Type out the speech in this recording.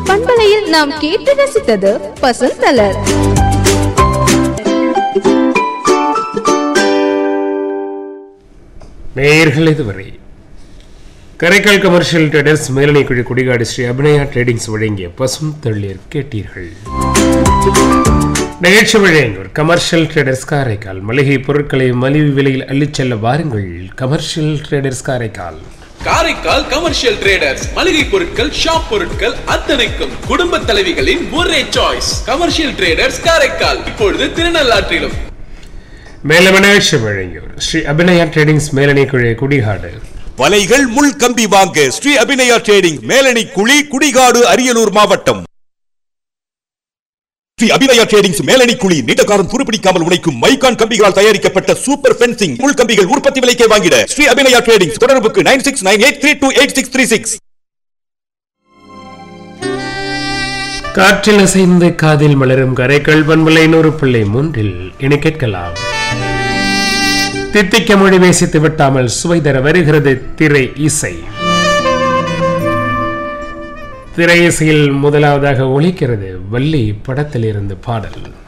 பண்பலையில் நாம் கேட்டு ரசித்தது பசுந்தலர் நேயர்கள் இதுவரை கரைக்கால் கமர்ஷியல் ட்ரேடர்ஸ் மேலணை குழி குடிகாடு ஸ்ரீ அபிநயா ட்ரேடிங்ஸ் வழங்கிய பசும் தள்ளீர் கேட்டீர்கள் நிகழ்ச்சி வழங்கியோர் கமர்ஷியல் ட்ரேடர்ஸ் காரைக்கால் மளிகை பொருட்களை மலிவு விலையில் அள்ளிச் செல்ல வாருங்கள் commercial traders Karaikal Karaikal commercial traders மளிகை பொருட்கள் ஷாப் பொருட்கள் அத்தனைக்கும் குடும்ப தலைவிகளின் ஒரே சாய்ஸ் கமர்ஷியல் ட்ரேடர்ஸ் காரைக்கால் இப்பொழுது திருநள்ளாற்றிலும் மேலும் நிகழ்ச்சி வழங்கியோர் ஸ்ரீ அபிநயா ட்ரேடிங்ஸ் மேலணை குழி குடிகாடு வலைகள் முள் கம்பி வாங்க ஸ்ரீ அபிநயா ட்ரேடிங் மேலணி குழி குடிகாடு அரியலூர் மாவட்டம் ஸ்ரீ அபிநயா ட்ரேடிங்ஸ் மேலணி குழி நீண்டகாலம் துருப்பிடிக்காமல் உழைக்கும் மைக்கான் கம்பிகளால் தயாரிக்கப்பட்ட சூப்பர் பென்சிங் முள் கம்பிகள் உற்பத்தி விலைக்கே வாங்கிட ஸ்ரீ அபிநயா ட்ரேடிங்ஸ் தொடர்புக்கு nine six nine eight three two eight six three six காற்றில் அசைந்து காதில் மலரும் கரைக்கல் பண்பலை நூறு பிள்ளை மூன்றில் இனி கேட்கலாம் தித்திக்க மொழி பேசித்து விட்டாமல் சுவை தர வருகிறது திரை இசை திரை இசையில் முதலாவதாக ஒலிக்கிறது வள்ளி படத்தில் இருந்து பாடல்